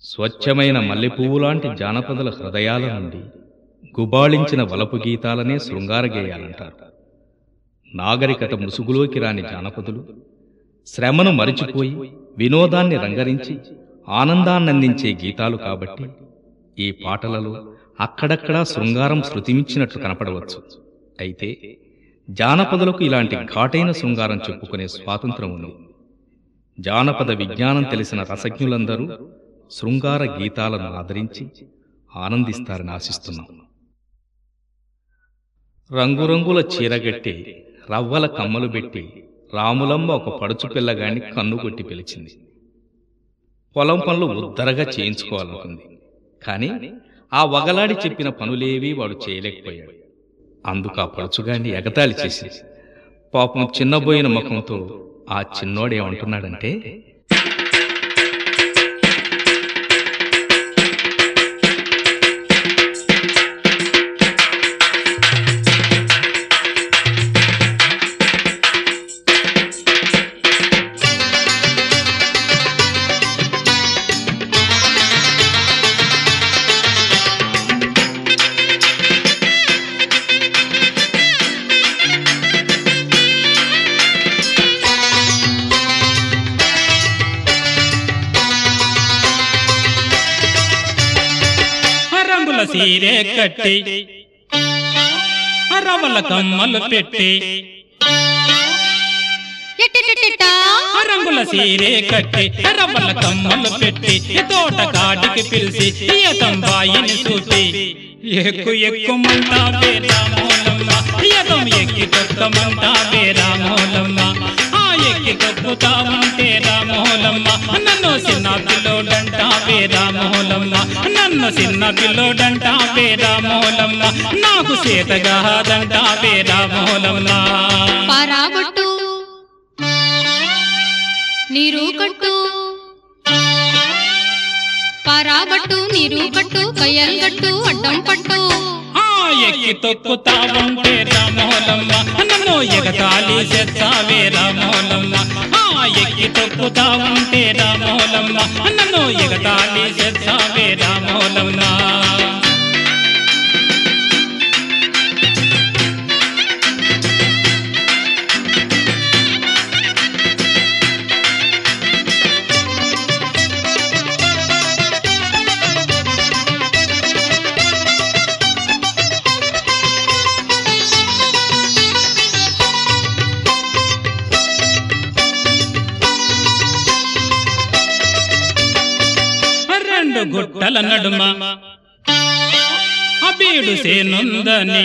స్వచ్ఛమైన మల్లెపువ్వు లాంటి జానపదుల హృదయాల నుండి గుబాళించిన వలపు గీతాలనే శృంగార గేయాలంటారు నాగరికత ముసుగులోకి రాని జానపదులు శ్రమను మరిచిపోయి వినోదాన్ని రంగరించి ఆనందాన్నందించే గీతాలు కాబట్టి ఈ పాటలలో అక్కడక్కడా శృంగారం శృతిమిచ్చినట్లు కనపడవచ్చు అయితే జానపదులకు ఇలాంటి ఘాటైన శృంగారం చెప్పుకునే స్వాతంత్రం ఉంది జానపద విజ్ఞానం తెలిసిన రసజ్ఞులందరూ శృంగార గీతాలను ఆదరించి ఆనందిస్తారని ఆశిస్తున్నాం రంగురంగుల చీరగట్టి రవ్వల కమ్మలు పెట్టి రాములమ్మ ఒక పడుచు పిల్లగాన్ని కన్నుకొట్టి పిలిచింది పొలం పనులు ఉద్దరగా చేయించుకోవాలనుకుంది కాని ఆ వగలాడి చెప్పిన పనులేవీ వాడు చేయలేకపోయాడు అందుకు ఆ పడుచుగాన్ని ఎగతాళి చేసి పాపం చిన్నబోయిన ముఖంతో ఆ చిన్నోడేమంటున్నాడంటే రంగుల సీరే కట్టి రవల కమ్మలు పెట్టి ఎట్టెట్టెట్టెట్టా. రంగుల సీరే కట్టి రవల కమ్మలు పెట్టి తోట కాటికి పిలిచి యతం బాయిని చూపి ఎక్కు ఎక్కుమంటా బేరామోలమ్మ యతం ఎక్కి తొక్కమంటా బేరామోలమ్మ ఆ ఎక్కి తొక్కుతా ఉంటే రామోలమ్మ నన్ను చిన్న పిల్లోడంట బేరామోలమ్మ నన్ను చిన్న పిల్లోడంట బేరామోలమ్మ నాకు చేతగాదంట బేరామోలమ్మ పారాబట్టు నీరు కట్టు పారాబట్టు నీరు కట్టు కయ్యల్ గట్టు అడ్డం పట్టు ఆ ఎక్కి తొక్కుతా ఉంటే రామోలమ్మ నన్ను ఎగతాళి చేస్తావే రామోలమ్మ ఆ ఎక్కి తొక్కుతా ఉంటే రామోలమ్మ నన్ను ఎగతాళి చేస్తావే రామోలమ్మ రెండు గుట్టల నడుమ అబీడు సేనుందని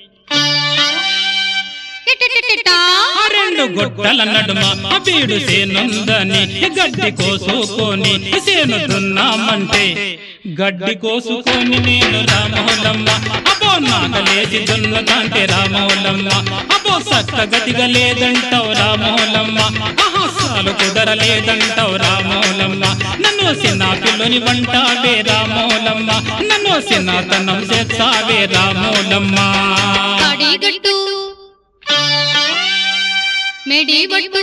ఎట్టెట్టెట్టెట్టా. ఆ రెండు గుట్టల నడుమ అబీడు సేనుందని గడ్డి కోసుకొని సేను దున్నామంటే గడ్డి కోసుకొని నేను రామోలమ్మ అబ్బో నాగలేసి దున్నుతాంటే రామోలమ్మ అబ్బో సక్క గతిగా లేదంటావు రామోలమ్మ అహాసాలు కుదరలేదంటావు రామోలమ్మ నన్ను చిన్న పిల్లని వంటావే రామోలమ్మ నన్ను చిన్నతనం చేస్తావే రామోలమ్మ కాడిగట్టు మేడి బట్టు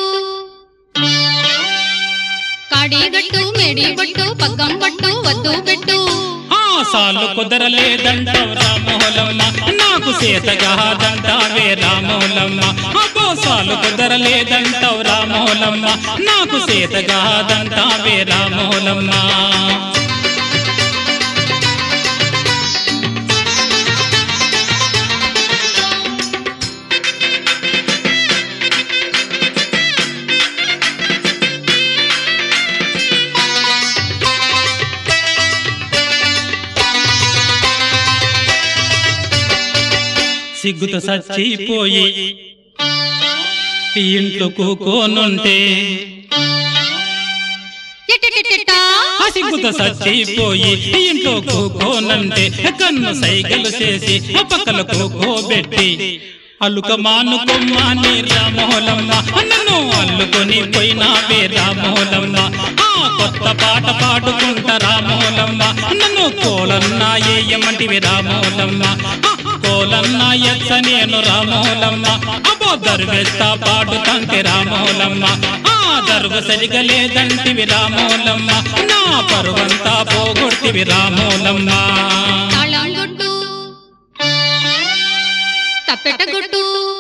కాడిగట్టు మేడి బట్టు పగ్గం పట్టు వద్దు పెట్టు ఆశాలు కుదరలేదంటావు రామోలమ్మ నాకు చేతగాదంటావే రామోలమ్మ అపోసాలు కుదరలేదంటావు రామోలమ్మ నాకు చేతగాదంటావే రామోలమ్మ సిగ్గుతో సచ్చిపోయి ఇంట్లో కూకోనుంటే ఎట్టెట్టెట్టెట్టా. ఆ సిగ్గుతో సచ్చిపోయి ఇంట్లో కూకోనంటే కన్ను సైకిల్ చేసి ఆ పక్కల కూకోబెట్టి అల్లుక మానుకొమ్మాని రామోలమ్మ నన్ను అల్లుకొని పోయినావే రామోలమ్మ ఆ కొత్త పాట పాడుకుంటా రామోలమ్మ నన్ను కోలన్నా ఏయమంటివి రామోలమ్మ ఆ డోలన్న ఎచ్చ నేను రామోలమ్మ అబో దర్వేస్తా పాడుతంటే రామోలమ్మ ఆ దర్వు సరిగా లేదంటివి రామోలమ్మ నా పరువంతా పోగొట్టివి రామోలమ్మ తాళం కొట్టు తప్పెట కొట్టు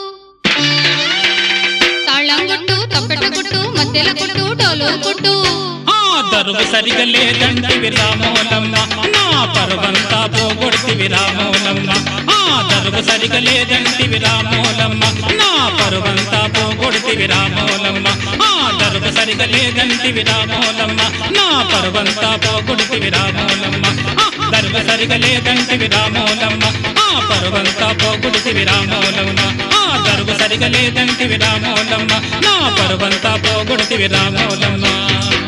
తాళం కొట్టు తప్పెట కొట్టు మధ్యల కొట్టు డోలు కొట్టు ఆ దరువు సరిగా లేదంటివి రామోలమ్మ నా పరువంతా పోగొడితివి రామోలమ్మ ఆ దరువు సరిగా లేదంటివి రామోలమ్మ నా పరువంతా పోగొడితివి రామోలమ్మ ఆ దరువు సరిగా లేదంటివి రామోలమ్మ నా పరువంతా పోగొడితివి రామోలమ్మ ఆ దరువు సరిగా లేదంటివి రామోలమ్మ ఆ పరువంతా పోగొడితివి రామోలమ్మ ఆ దరువు సరిగా లేదంటివి రామోలమ్మ నా పరువంతా పోగొడితివి రామోలమ్మ